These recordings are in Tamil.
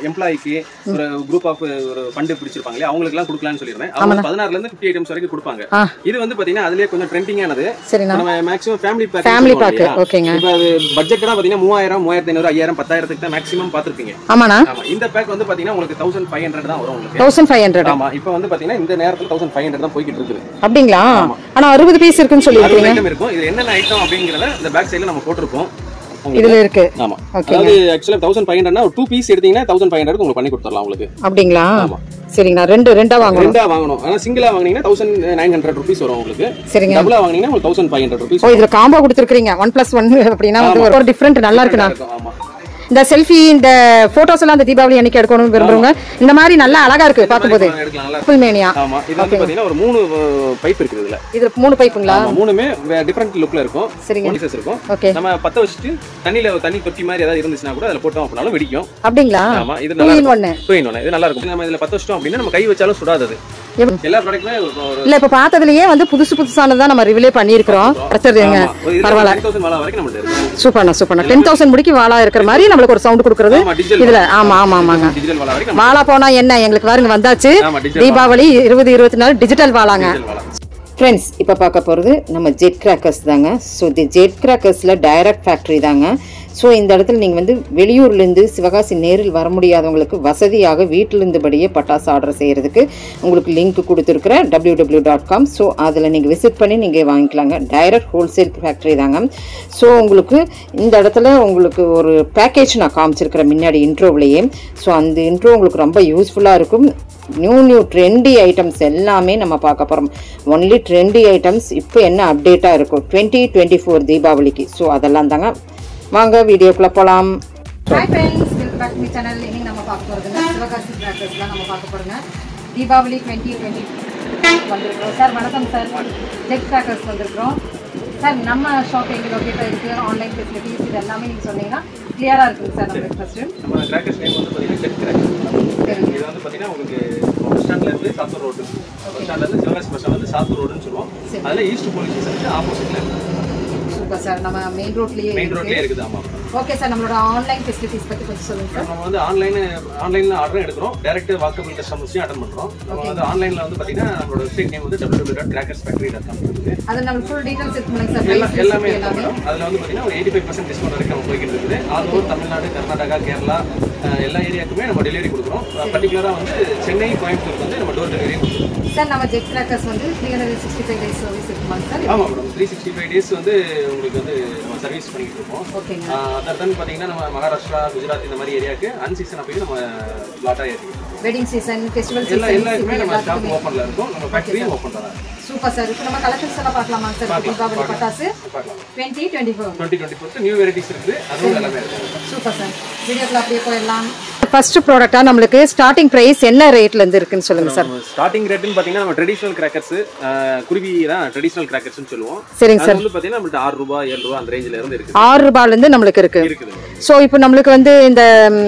எம்ப்ளாய்க்கு ஒரு குரூப் ஆஃப் ஒரு ஃபண்டு பிடிச்சிருப்பாங்க இல்லையா அவங்களுக்கு எல்லாம் கொடுக்கலாம்னு சொல்லியிருந்தேன் அவங்க பதினாறுல இருந்து ஃபிஃப்டி ஐட்டம்ஸ் வரைக்கும் கொடுப்பாங்க ஆ. இது வந்து பாத்தீங்கன்னா அதுலயே கொஞ்சம் ட்ரெண்டிங்கானது சரிண்ணா நம்ம maximum family pack family pack ஓகேங்க இப்போ அது பட்ஜெட் தான் பாத்தீங்கன்னா மூவாயிரம் மூவாயிரத்தி ஐநூறு ஐயாயிரம் பத்தாயிரத்துக்கு தான் மேக்ஸிமம் பாத்திருப்பீங்க ஆமாண்ணா ஆமா இந்த பேக் வந்து பாத்தீங்கன்னா உங்களுக்கு தௌசண்ட் ஃபைவ் ஹண்ட்ரட் தான் வரும் உங்களுக்கு தௌசண்ட் ஃபைவ் ஹண்ட்ரட் ஆமா இப்போ வந்து பாத்தீங்கன்னா இந்த நேரத்துல தௌசண்ட் ஃபைவ் ஹண்ட்ரட் தான் போய்கிட்டு இருக்குது அப்படிங்களா ஆனா அறுபது பீஸ் இருக்குன்னு அறுபது சொல்லியிருக்கீங்க ஐட்டம் இருக்கும் இது என்னென்ன ஐட்டம் அப்படிங்கறத இந்த பேக் சைடுல நம்ம போட்டிருப்போம் உங்களுக்கு. இதுல இருக்கு ஆமா ஓகேங்க. அதாவது ஆக்சுவலா தௌசண்ட் ஃபைவ் ஹண்ட்ரட்னா டூ பீஸ் எடுத்தீங்கன்னா தௌசண்ட் ஃபைவ் ஹண்ட்ரட் உங்களுக்கு பண்ணி கொடுத்துடலாம் உங்களுக்கு அப்படிங்களா ஆமா. சரிங்கண்ணா ரெண்டு ரெண்டா வாங்கணும் ரெண்டா வாங்கணும் ஆனா சிங்கிளா வாங்குனீங்கன்னா தௌசண்ட் நைன் ஹண்ட்ரட் ருபீஸ் வரும் உங்களுக்கு சரிங்க டபுளா வாங்குனீங்கன்னா உங்களுக்கு தௌசண்ட் ஃபைவ் ஹண்ட்ரட் ருபீஸ் ஓ இதுல காம்போ கொடுத்துருக்கீங்க ஒன் பிளஸ் ஒன் அப்படின்னா வந்து ஒரு டிஃப்ரெண்ட் நல்லா இருக்குண்ணா ஆமா இந்த செல்ஃபி இந்த போட்டோஸ் எல்லாம் இந்த தீபாவளி அன்னைக்கு எடுக்கணும்னு விரும்புறவங்க இந்த மாதிரி நல்லா அழகா இருக்கு பார்க்கும்போது எடுக்கலாம் நல்லா ஃபுல் மேனியா ஆமா இது வந்து பாத்தீங்கன்னா ஒரு மூணு பைப் இருக்குது இதுல இதுல மூணு பைப்புங்களா ஆமா, மூணுமே டிஃபரெண்ட் லுக்ல இருக்கும் சரிங்க பீசஸ் இருக்கும் ஓகே நம்ம பத்த வச்சுட்டு தண்ணியில தண்ணி தொட்டி மாதிரி ஏதாவது இருந்துச்சுன்னா கூட அதுல போட்டோம் அப்படின்னாலும் வெடிக்கும் அப்படிங்களா ஆமா இது டூ நல்லா இன் ஒன்னு டூ இன் ஒன் இது நல்லா இருக்கும் நம்ம இதுல பத்த வச்சிட்டோம் அப்படின்னா நம்ம கை வச்சாலும் சுடாது அது எப்படி? எல்லா ப்ராடக்ட்டுமே ஒரு இல்ல இப்ப பார்த்ததுலயே வந்து புதுசு புதுசானதான் நம்ம ரிவிலே பண்ணிருக்கிறோம் அடுத்ததுங்க பரவாயில்ல டென் தௌசண்ட் மேல வரைக்கும் நம்மள்ட்ட இருக்கு சூப்பர்ண்ணா சூப்பர்ண்ணா டென் தௌசண்ட் முடிக்கு வாழா இருக்கிற மாதிரி நம்மளுக்கு ஒரு சவுண்ட் கொடுக்குறது ஆமா டிஜிட்டல் இதுல ஆமா ஆமா ஆமாங்க டிஜிட்டல் வாலா வரைக்கும் வாழா போனா என்ன எங்களுக்கு பாருங்க வந்தாச்சு ஆமா டிஜிட்டல் தீபாவளி இருபது இருபத்தி நாலு டிஜிட்டல் வாழாங்க டிஜிட்டல் வாலா ஃப்ரெண்ட்ஸ் இப்போ பார்க்க போகிறது நம்ம ஜெட் கிராக்கர்ஸ் தாங்க ஸோ இந்த ஜெட் கிராக்கர்ஸில் டைரக்ட் ஃபேக்ட்ரி தாங்க ஸோ இந்த இடத்துல நீங்கள் வந்து வெளியூர்லேருந்து சிவகாசி நேரில் வர முடியாதவங்களுக்கு வசதியாக வீட்டிலிருந்தபடியே பட்டாசு ஆர்டர் செய்கிறதுக்கு உங்களுக்கு லிங்க் கொடுத்துருக்குறேன் W W dot com so அதில் நீங்கள் விசிட் பண்ணி நீங்கள் வாங்கிக்கலாங்க டைரக்ட் ஹோல்சேல் ஃபேக்ட்ரி தாங்க ஸோ உங்களுக்கு இந்த இடத்துல உங்களுக்கு ஒரு பேக்கேஜ் நான் காமிச்சிருக்கிறேன் முன்னாடி இன்ட்ரோவிலேயே ஸோ அந்த இன்ட்ரோ உங்களுக்கு ரொம்ப யூஸ்ஃபுல்லாக இருக்கும் நியூ நியூ ட்ரெண்டி ஐட்டம்ஸ் எல்லாமே நம்ம பார்க்க போகிறோம் ஒன்லி ட்ரெண்டி ஐட்டம்ஸ் இப்போ என்ன அப்டேட்டாக இருக்கும் டுவெண்ட்டி டுவெண்ட்டி ஃபோர் தீபாவளிக்கு ஸோ அதெல்லாம் தாங்க வாங்க வீடியோக்குள்ளே போகலாம் hi friends welcome back to channel இன்னைக்கு நம்ம பார்க்க போகிறதுங்க சிவகாசி கிராக்கர்ஸ்லாம் நம்ம பார்க்க போகிறோங்க தீபாவளி டுவெண்ட்டி டுவெண்ட்டி வந்திருக்கிறோம் சார் வணக்கம் சார் ஜெட் கிராக்கர்ஸ் வந்திருக்கிறோம் சார் நம்ம ஷாப் எங்கே லொக்கேட்டாக இருக்குது ஆன்லைன் ஃபெசிலிட்டிஸ் இது எல்லாமே நீங்கள் சொன்னீங்கன்னா கிளியராக இருக்குங்க சார் நம்மளுக்கு ஃபஸ்ட்டு நம்ம கிராக்கர்ஸ் நேம் வந்து பாத்தீங்கன்னா ஜெட் கிராக்கர் சரிங்க இது வந்து பாத்தீங்கன்னா உங்களுக்கு பஸ் ஸ்டாண்ட்ல இருந்து சாத்தூர் ரோடு பஸ் ஸ்டாண்ட்ல இருந்து சிவகாசி பஸ் ஸ்டாண்ட் வந்து சாத்தூர் ரோடுன்னு சொல்லுவோம் அதுல ஈஸ்ட் போலீஸ் ஸ்டேஷனுக்கு ஆப்போசிட்ல இருக்கு சூப்பர் சார் நம்ம மெயின் ரோட்லேயே மெயின் ரோட்லயே இருக்குது ஆமா ஓகே சார் நம்மளோட ஆன்லைன் ஃபெசிலிட்டிஸ் பற்றி கொஞ்சம் சொல்லுங்கள் சார் நம்ம வந்து ஆன்லைன் ஆன்லைன்ல ஆர்டர் எடுக்கிறோம் டைரக்ட் வாக்கபிள் கஸ்டமர்ஸையும் அட்டன் பண்றோம் நம்ம வந்து ஆன்லைன்ல வந்து பாத்தீங்கன்னா நம்மளோட வெப்சைட் நேம் வந்து W dot crackers factory dot com இருக்குது அது நம்ம ஃபுல் டீட்டெயில்ஸ் இருக்குங்க சார் எல்லா price, எல்லாமே recipe இருக்கு மேடம் அதுல வந்து பாத்தீங்கன்னா ஒரு எயிட்டி ஃபைவ் பர்சன்ட் டிஸ்கவுண்ட் வரைக்கும் நம்ம போய்கிட்டு இருக்குது ஆல் ஓவர் தமிழ்நாடு கர்நாடகா கேரளா அஹ், எல்லா ஏரியாக்குமே நம்ம டெலிவரி கொடுக்குறோம் பர்டிகுலரா வந்து சென்னை கோயம்புத்தூருக்கு வந்து நம்ம டோர் டெலிவரி கொடுக்குறோம் சார் நம்ம ஜெட் கிராக்கர்ஸ் வந்து three hundred sixty five days service இருக்குமாங்க சார் ஆமா madam three sixty five days வந்து உங்களுக்கு வந்து நம்ம சர்வீஸ் பண்ணிட்டு இருக்கோம் ஓகேங்க அதர் தான் பாத்தீங்கன்னா நம்ம மகாராஷ்டிரா குஜராத் இந்த மாதிரி ஏரியாக்கு அன்சீசன் அப்பயும் நம்ம பிளாட்டா ஏற்றிக்கிறோம் வெட்டிங் சீசன் ஃபெஸ்டிவல் எல்லா சீசன் எல்லாருக்குமே நம்ம ஸ்டாப் ஓப்பன்ல இருக்கும் நம்ம ஃபேக்டரியும் ஓப்பன் தான் சூப்பர் சார் இப்போ நம்ம கலெக்ஷன்ஸ் எல்லாம் பார்க்கலாமா சார் இப்போ தீபாவளி பட்டாசு பார்க்கலாம் twenty twenty four twenty twenty ஃபோர்த்து நியூ வெரைட்டிஸ் இருக்குது அதுவும் எல்லாமே இருக்கு சூப்பர் சார் வீடியோக்குள்ள அப்படியே போயிடலாம் ஃபர்ஸ்ட் ப்ராடக்டா நம்மளுக்கு ஸ்டார்டிங் பிரைஸ் என்ன ரேட்ல இருந்து இருக்குன்னு சொல்லுங்க சார் ஸ்டார்டிங் ரேட்னு பாத்தீங்கன்னா நம்ம ட்ரெடிஷனல் கிராக்கர்ஸ் குருவி தான் ட்ரெடிஷனல் கிராக்கர்ஸ்னு சொல்லுவோம் சரிங்க அது வந்து பாத்தீங்கன்னா நம்மள்ட்ட ஆறு ரூபாய் ஏழு ரூபாய் அந்த ரேஞ்சில இருந்து இருக்குது ஆறு ரூபாயில இருந்து நம்மளுக்கு இருக்கு இருக்குது ஸோ இப்போ நம்மளுக்கு வந்து இந்த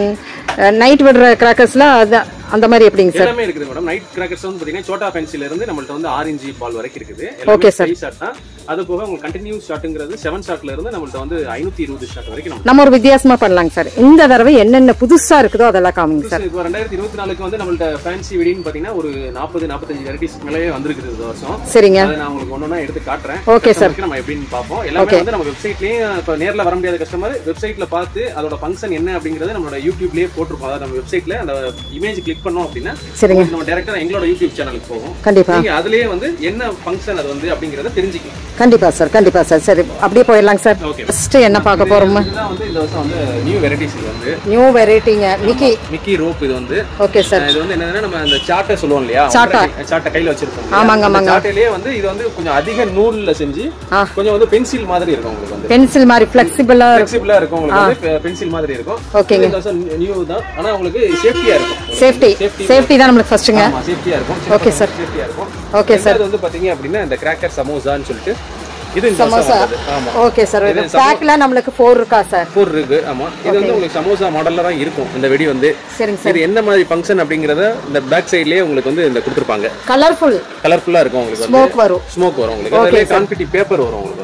நைட் விடுற கிராக்கர்ஸ்லாம் அது அந்த மாதிரி எப்படிங்க சார் எல்லாமே இருக்குது மேடம் நைட் கிராக்கர்ஸ் வந்து பாத்தீங்கன்னா சோட்டா பென்சில இருந்து நம்மள்ட்ட வந்து ஆறு இன்ச்சி பால் வரைக்கும் இருக்குது Okay, sir. ஃபைவ் ஷாட் தான் அது போக உங்களுக்கு கண்டினியூ ஷாட்டுங்கிறது செவன் ஷாட்ல இருந்து நம்மள்ட்ட வந்து ஐநூத்தி இருபது ஷாட் வரைக்கும் நம்ம நம்ம ஒரு வித்தியாசமா பண்ணலாங்க சார் இந்த தடவை என்னென்ன புதுசா இருக்குதோ அதெல்லாம் காமிங்க சார் இப்போ ரெண்டாயிரத்தி இருபத்தி நாலுக்கு வந்து நம்மள்ட்ட ஃபேன்சி வெடின்னு பாத்தீங்கன்னா ஒரு நாற்பது நாற்பத்தஞ்சு வெரைட்டிஸ் மேலேயே வந்திருக்குது இந்த வருஷம் சரிங்க அதை நான் உங்களுக்கு ஒன்னொன்னா எடுத்து காட்டுறேன் Okay, sir. Customer க்கு நம்ம எப்படின்னு பார்ப்போம் எல்லாமே வந்து நம்ம வெப்சைட்லயும் இப்போ நேர்ல வர முடியாத கஸ்டமர் வெப்சைட்ல பார்த்து அதோட ஃபங்க்ஷன் என்ன அப்படிங்கறத நம்மளோட யூடியூப்லயே போட்டிருப்போம் அதாவது நம்ம வெப்சைட்ல அந்த இமேஜ் கிளிக் பண்ணோம் அப்படின்னா சரிங்க நம்ம டேரக்டா எங்களோட யூடியூப் சேனலுக்கு போகும் கண்டிப்பா நீங்க அதுலயே வந்து என்ன ஃபங்க்ஷன் அது வந்து அப்படிங்கறத தெரிஞ்சுக்கலாம் கண்டிப்பா சார் கண்டிப்பா சார் சரி அப்படியே போயிடலாங்க சார் ஓகே ஃபர்ஸ்ட் என்ன பார்க்க போறோமா இதுதான் வந்து இந்த வருஷம் வந்து நியூ வெரைட்டிஸ் இது வந்து நியூ வெரைட்டிங்க மிக்கி மிக்கி ரோப் இது வந்து ஓகே சார் இது வந்து என்னன்னா நம்ம அந்த சாட்டை சொல்லுவோம் இல்லையா சாட்டை. சாட்டை கையில வச்சிருப்போம் ஆமாங்க, அந்த ஆமாங்க. சாட்டையிலேயே வந்து இது வந்து கொஞ்சம் அதிக நூல்ல செஞ்சு ஆ. கொஞ்சம் வந்து பென்சில் மாதிரி இருக்கும் உங்களுக்கு வந்து பென்சில் மாதிரி ஃபிளெக்சிபிளா இருக்கும் ஃபிளெக்சிபிளா இருக்கும் உங்களுக்கு வந்து பென்சில் மாதிரி இருக்கும் ஓகேங்க. இந்த வருஷம் நியூ தான் ஆனா உங்களுக்கு சேஃப்டியா இருக்கும் சேஃப்டி Safety. சேஃப்டி தான் நம்மளுக்கு ஃபர்ஸ்ட்டுங்க ஆமா சேஃப்டியா இருக்கும் Okay, sir. சேஃப்டியா இருக்கும் ஓகே சார் ரெண்டாவது வந்து பாத்தீங்க அப்படின்னா இந்த கிராக்கர் சமோசான்னு சொல்லிட்டு இது இந்த வருஷம் சமோசா வந்தது. ஆமா ஓகே சார் இது பேக்ல நம்மளுக்கு ஃபோர் இருக்கா சார் ஃபோர் இருக்கு ஆமா இது வந்து உங்களுக்கு சமோசா மாடல்ல தான் இருக்கும் இந்த வெடி வந்து சரிங்க சார் இது எந்த மாதிரி ஃபங்க்ஷன் அப்படிங்கறத இந்த பேக் சைட்லயே உங்களுக்கு வந்து இந்த கொடுத்துருப்பாங்க கலர்ஃபுல் கலர்ஃபுல்லா இருக்கும் உங்களுக்கு வந்து ஸ்மோக் வரும் ஸ்மோக் வரும் உங்களுக்கு அதுலயே கான்பிட்டி பேப்பர் வரும் உங்களுக்கு வந்து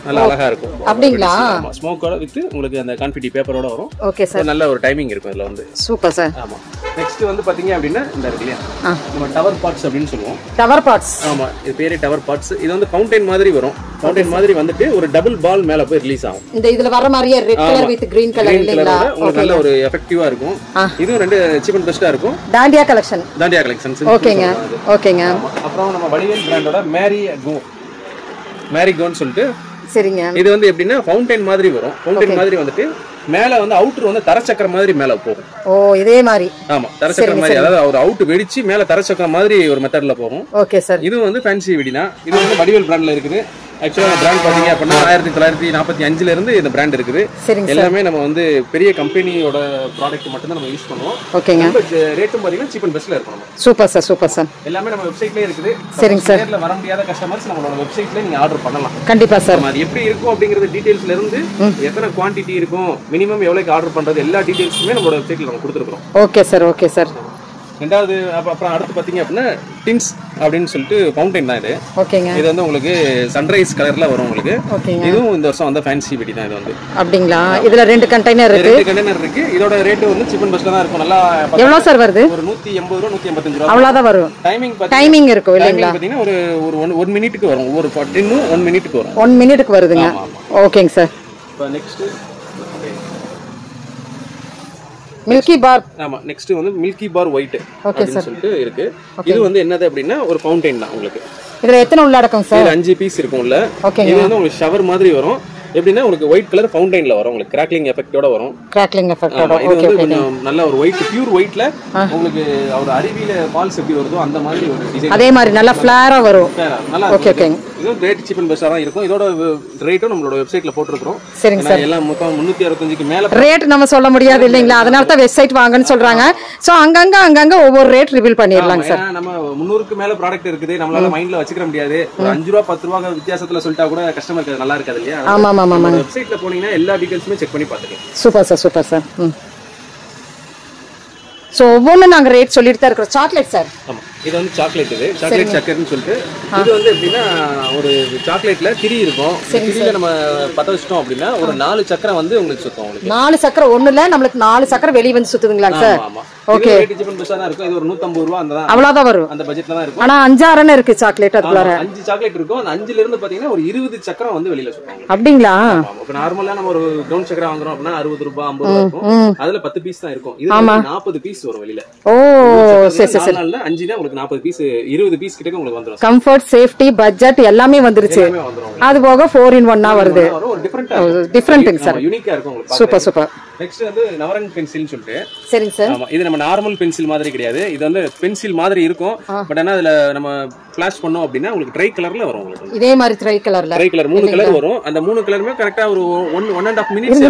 நல்லா அழகா இருக்கும் அப்படிங்களா ஸ்மோக்கோட வித் உங்களுக்கு அந்த கான்ஃபிட்டி பேப்பரோட வரும் ஓகே சார் ஒரு நல்ல ஒரு டைமிங் இருக்கும் இதுல வந்து சூப்பர் சார் ஆமா நெக்ஸ்ட் வந்து பாத்தீங்க அப்படின்னா இந்த இருக்கு இல்லையா ஆ. நம்ம டவர் பார்ட்ஸ் அப்படின்னு சொல்லுவோம் டவர் பார்ட்ஸ் ஆமா இது பேரே டவர் பார்ட்ஸ் இது வந்து ஃபவுண்டைன் மாதிரி வரும் ஃபவுண்டைன் மாதிரி வந்துட்டு ஒரு டபுள் பால் மேல போய் ரிலீஸ் ஆகும் இந்த இதுல வர மாதிரியே red colour with green colour green இல்லைங்களா கலரோட உங்களுக்கு நல்ல ஒரு எஃபெக்டிவா இருக்கும் ஆ. இதுவும் ரெண்டு சீப் அண்ட் பெஸ்டா இருக்கும் டாண்டியா கலெக்ஷன் தாண்டியா கலெக்ஷன்ஸ் ஓகேங்க ஓகேங்க அப்புறம் நம்ம வடிவேல் பிராண்டோட மேரி கோ மேரி கோன்னு சொல்லிட்டு சரிங்க இது வந்து எப்படின்னா ஃபவுண்டைன் மாதிரி வரும் ஃபவுண்டைன் மாதிரி வந்துட்டு மேல வந்து அவுட்டர் வந்து தரச்சக்கரம் மாதிரி மேல போகும் ஓ இதே மாதிரி ஆமா தரச்சக்கரம் மாதிரி அதாவது ஒரு அவுட் வெடிச்சு மேல தரச்சக்கரம் மாதிரி ஒரு மெத்தட்ல போகும் ஓகே சார் இது வந்து ஃபேன்சி வெடி தான் இது வந்து வடிவேல் பிராண்ட்ல இருக்குது ஆக்சுவலாக பிராண்ட் பார்த்தீங்க அப்படின்னா ஆயிரத்தி தொள்ளாயிரத்தி நாற்பத்தி அஞ்சுல இருந்து இந்த பிராண்ட் இருக்குது சரிங்க எல்லாமே நம்ம வந்து பெரிய கம்பெனியோட ப்ராடக்ட் மட்டும் தான் நம்ம யூஸ் பண்ணுவோம் ஓகங்க ரொம்ப ரேட்டும் பார்த்தீங்கன்னா சீப் அண்ட் பெஸ்ட்ல இருக்கும் நம்ம சூப்பர் சார் சூப்பர் சார் எல்லாமே நம்ம வெப்சைட்லயே இருக்குது சரிங்க சார் நேர்ல வர முடியாத கஸ்டமர்ஸ் நம்மளோட வெப்சைட்ல நீங்க ஆர்டர் பண்ணலாம் கண்டிப்பா சார் நம்ம அது எப்படி இருக்கும் அப்படிங்கறது டீடைல்ஸ்ல இருந்து எத்தனை குவாண்டிட்டி இருக்கும் மினிமம் எவ்வளவுக்கு ஆர்டர் பண்றது எல்லா டீடைல்ஸுமே நம்மளோட வெப்சைட்ல நம்ம கொடுத்துருக்கோம் ஓகே சார் ஓகே சார் ரெண்டாவது அப்ப- அப்புறம் அடுத்து பாத்தீங்க அப்படின்னா டின்ஸ் அப்படின்னு சொல்லிட்டு ஃபவுண்டைன் தான் இது ஓகேங்க இது வந்து உங்களுக்கு சன்ரைஸ் கலர்ல வரும் உங்களுக்கு ஓகேங்க இதுவும் இந்த வருஷம் வந்து ஃபேன்சி வெடி தான் இது வந்து அப்படிங்களா இதுல ரெண்டு கண்டெய்னர் இருக்கு ரெண்டு கண்டெய்னர் இருக்கு இதோட ரேட்டு வந்து சிப்பன் பஸ்ல தான் இருக்கும் நல்லா பத்து- எவ்வளோ சார் வருது ஒரு நூத்தி எண்பது ரூபா நூத்தி எண்பத்தஞ்சு ரூபா அவ்வளோதான் வரும் டைமிங் டைமிங் இருக்கும் இல்லைங்களா பாத்தீங்கன்னா ஒரு ஒரு ஒன் ஒன் மினிட்டுக்கு வரும் ஒவ்வொரு டென்னும் ஒன் மினிட்டுக்கு வரும் ஒன் மினிட்டுக்கு வருதுங்க ஆமா, ஆமா. ஓகேங்க சார் இப்போ நெக்ஸ்ட் மில்கி பார் ஆமா நெக்ஸ்ட் வந்து மில்கி பார் ஒயிட் ஓகே அப்படின்னு சொல்லிட்டு இருக்கு இது வந்து என்னது அப்படின்னா ஒரு ஃபவுண்டைன் தான் உங்களுக்கு இதுல எத்தனை உள்ளடக்கம் சார் இதுல அஞ்சு பீஸ் இருக்கும் உள்ள ஓகேங்க இது வந்து உங்களுக்கு ஷவர் மாதிரி வரும் எப்படின்னா உங்களுக்கு ஒயிட் கலர் ஃபவுண்டைன்ல வரும் உங்களுக்கு கிராக்லிங் எஃபெக்டோட வரும் கிராக்லிங் எஃபெக்டோட ஆமா, இது ஓகே வந்து கொஞ்சம் நல்ல ஒரு ஒயிட் பியூர் ஒயிட்ல உங்களுக்கு ஒரு அருவியில ஃபால்ஸ் எப்படி வருதோ அந்த மாதிரி ஒரு டிசைன் அதே மாதிரி நல்லா ஃபிளாரா வரும் நல்லா ஓகே ஓகேங்க இதுவும் ரேட் சீப் அண்ட் பெஸ்ட்டாக தான் இருக்கும் இதோட ரேட்டும் நம்மளோட வெப்சைட்ல போட்டிருக்கிறோம் சரிங்க ஏன்னா எல்லாம் மொத்தம் முந்நூற்றி அறுபத்தஞ்சுக்கு மேல ரேட் நம்ம சொல்ல முடியாது இல்லைங்களா அதனால தான் வெப்சைட் வாங்கன்னு சொல்றாங்க சோ அங்கங்க அங்கங்க ஒவ்வொரு ரேட் ரிவீல் பண்ணிடலாங்க சார் ஏன்னா நம்ம முந்நூறுக்கு மேல ப்ராடக்ட் இருக்குது நம்மளால மைண்ட்ல வச்சுக்கிற முடியாது ஒரு அஞ்சு ரூபா பத்து ரூபா வித்தியாசத்துல சொல்லிட்டா கூட கஸ்டமருக்கு அது நல்லா இருக்காது இல்லையா ஆமா ஆமா ஆமா வெப்சைட்ல போனீங்கன்னா எல்லா டீடைல்ஸுமே செக் பண்ணி பார்த்துக்கலாம் சூப்பர் சார் சூப்பர் சார் ம் ஸோ ஒவ்வொன்றும் நாங்கள் ரேட் சொல்லிட்டு தான் இருக்கிறோம் சாக்லேட் சார் ஆமா இது வந்து சாக்லேட் இது சாக்லேட் சக்கர்னு சொல்லிட்டு இது வந்து எப்படின்னா ஒரு சாக்லேட்ல திரி இருக்கும் இந்த திரியில நம்ம பத்த வச்சிட்டோம் அப்படின்னா ஒரு நாலு சக்கரம் வந்து உங்களுக்கு சுத்தம் உங்களுக்கு நாலு சக்கரை ஒண்ணுல நம்மளுக்கு நாலு சக்கரை வெளியே வந்து சுத்துதுங்களாங்க சார் ஆமா ஓகே ரேட் ஜிபன் பெஸ்டா தான் இருக்கும் இது ஒரு 150 ரூபா அந்த தான் அவ்வளோதான் வரும் அந்த பட்ஜெட்ல தான் இருக்கும் ஆனா அஞ்சாறுன்னு இருக்கு சாக்லேட் அதுக்குள்ளார ஆமா, அஞ்சு சாக்லேட் இருக்கும் அந்த அஞ்சுல இருந்து பாத்தீங்கன்னா ஒரு இருபது சக்கரம் வந்து வெளியில சுத்தம் அப்படிங்களா இப்போ நார்மலா நம்ம ஒரு ப்ரௌன் சக்கரை வாங்குறோம் அப்படின்னா அறுபது ரூபாய் ஐம்பது ரூபாய் இருக்கும் அதுல பத்து பீஸ் தான் இருக்கும் இது நாற்பது பீஸ் வரும் வெளியில ஓ சரி சரி நாலு நாள்ல அஞ்சு தான் உங்களுக்கு நாற்பது பீஸ் இருபது பீஸ் கிட்ட உங்களுக்கு வந்துரும் கம்ஃபர்ட் சேஃப்டி பட்ஜெட் எல்லாமே வந்துருச்சு எல்லாமே வந்துரும் அது போக ஃபோர் இன் ஒன்னா வருது வரும் ஒரு டிஃபரெண்டா டிஃப்ரெண்ட்டுங்க சார் யூனிக்கா இருக்கும் உங்களுக்கு சூப்பர் சூப்பர் நெக்ஸ்ட் வந்து நவரங் பென்சில்னு சொல்லிட்டு சரிங்க சார் ஆமா இது நம்ம நார்மல் பென்சில் மாதிரி கிடையாது இது வந்து பென்சில் மாதிரி இருக்கும் பட் ஆனா அதுல நம்ம ஃபிளாஷ் பண்ணோம் அப்படின்னா உங்களுக்கு ட்ரை கலர்ல வரும் உங்களுக்கு இதே மாதிரி த்ரை கலர்ல ட்ரை கலர் மூணு கலர் வரும் அந்த மூணு கலருமே கரெக்டா ஒரு one one and half minutes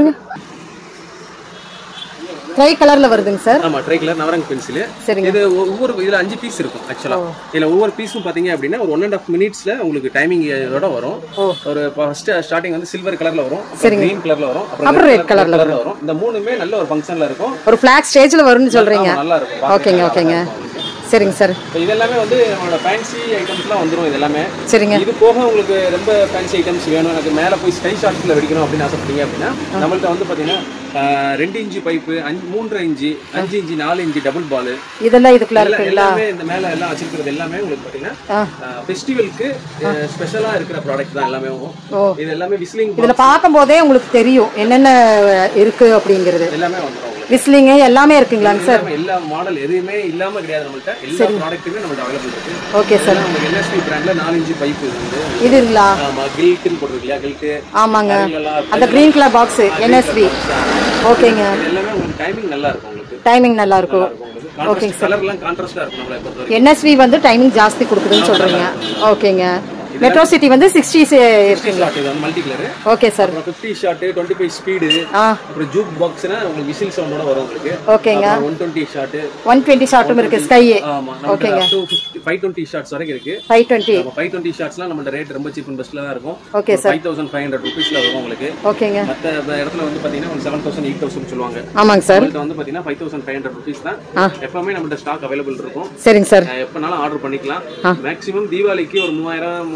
tri கலர்ல வருதுங்க சார் ஆமா ட்ரை கலர் நவரங் பென்சில் சரிங்க இது ஒவ்வொரு இதுல அஞ்சு பீஸ் இருக்கும் ஆக்சுவலா இதுல ஒவ்வொரு பீஸும் பாத்தீங்க அப்படின்னா ஒரு ஒன் அண்ட் ஆஃப் மினிட்ஸ்ல உங்களுக்கு டைமிங் இதோட வரும் ஒரு ஃபர்ஸ்ட் ஸ்டார்டிங் வந்து சில்வர் கலர்ல வரும் கிரீன் கலர்ல வரும் அப்புறம் red கலர்ல வரும் இந்த மூணுமே நல்ல ஒரு ஃபங்க்ஷன்ல இருக்கும் ஒரு ஃபிளாக் ஸ்டேஜ்ல வரும்னு சொல்றீங்க ஆமா, நல்லா இருக்கும் ஓகேங்க ஓகேங்க சரிங்க சார் இப்போ இதெல்லாமே வந்து நம்மளோட ஃபேன்சி ஐட்டம்ஸ்லாம் வந்துரும் இது எல்லாமே சரிங்க இது போக உங்களுக்கு ரொம்ப ஃபேன்சி ஐட்டம்ஸ் வேணும் எனக்கு மேலே போய் ஸ்கை ஷாட்ஸில் வெடிக்கணும் அப்படின்னு ஆசைப்பட்டீங்க அப்படின்னா நம்மள்ட்ட வந்து பார்த்தீங்கன்னா ஆஹ், ரெண்டு இன்ச்சு பைப்பு அஞ்சு மூன்றரை இன்ச்சு அஞ்சு இன்ச்சு நாலு இன்ச்சு டபுள் பால் இதெல்லாம் இதுக்குள்ள இருக்குங்களா எல்லாமே இந்த மேலே எல்லாம் வச்சிருக்கிறது எல்லாமே உங்களுக்கு பார்த்தீங்கன்னா ஃபெஸ்டிவலுக்கு ஸ்பெஷலாக இருக்கிற ப்ராடக்ட் தான் எல்லாமே ஓ. இது எல்லாமே விஸ்லிங் இதுல பார்க்கும் போதே உங்களுக்கு தெரியும் என்னென்ன இருக்கு அப்படிங்கிறது எல்லாமே வந்துடும் உங்களுக்கு விஸ்லிங்கு எல்லாமே இருக்குங்களாங்க சார் எல்லாமே எல்லா மாடல் எதுவுமே இல்லாம கிடையாது நம்மள்ட்ட எல்லா ப்ராடக்ட்டுமே நம்மள்ட்ட அவைலபிள் இருக்கு ஓகே சார் இதெல்லாம் உங்களுக்கு என்எஸ்பி பிராண்ட்ல நாலு இன்ச்சு பைப் இது வந்து இதுங்களா ஆமா கில்ட்டுன்னு போட்டிருக்கியா கில்ட்டு ஆமாங்க எல்லாம் அந்த கிரீன் கலர் பாக்ஸ் என்எஸ்பி ஓகேங்க இது எல்லாமே உங்களுக்கு டைமிங் நல்லா இருக்கும் உங்களுக்கு டைமிங் நல்லா இருக்கும் உங்களுக்கு கலர்லாம் கான்ட்ராஸ்டா இருக்கும் நம்மளை பொறுத்த வரைக்கும் என்எஸ்வி வந்து டைமிங் ஜாஸ்தி கொடுக்குதுன்னு சொல்றீங்க ஓகேங்க மெட்ரோ சிட்டி வந்து சிக்ஸ்டி இருக்குங்களா ஷாட் இது வந்து மல்டி கலர் ஓகே சார் அப்புறம் fifty shot twenty five speed ஆ அப்புறம் ஜூக் பாக்ஸ்னா உங்களுக்கு விசில் சவுண்டோட வரும் உங்களுக்கு ஓகேங்க one twenty shot one twenty ஷார்ட்டும் இருக்கு ஸ்கை ஆமா நம்ம ஃபைவ் டுவெண்ட்டி ஷாட்ஸ் வரைக்கும் இருக்கு ஃபைவ் டுவெண்ட்டி ஃபைவ் டுவெண்ட்டி ஷாட்ஸ்லாம் நம்ம ரேட் ரொம்ப சீப் அண்ட் பெஸ்ட்ல தான் இருக்கும் okay sir five thousand five hundred ருபீஸ்ல வரும் உங்களுக்கு ஓகேங்க மற்ற இடத்துல வந்து பாத்தீங்கன்னா ஒரு செவன் தௌசண்ட் எயிட் தௌசண்ட் சொல்லுவாங்க ஆமாங்க சார் நம்மள்ட்ட வந்து பாத்தீங்கன்னா five thousand five hundred rupees தான் ஆ. எப்பவுமே நம்மள்ட்ட ஸ்டாக் அவைலபிள் இருக்கும் சரிங்க சார் அஹ் எப்பனாலும் ஆர்டர் பண்ணிக்கலாம் மேக்ஸிமம் தீபாவளிக்கு ஒரு மூவாயிரம்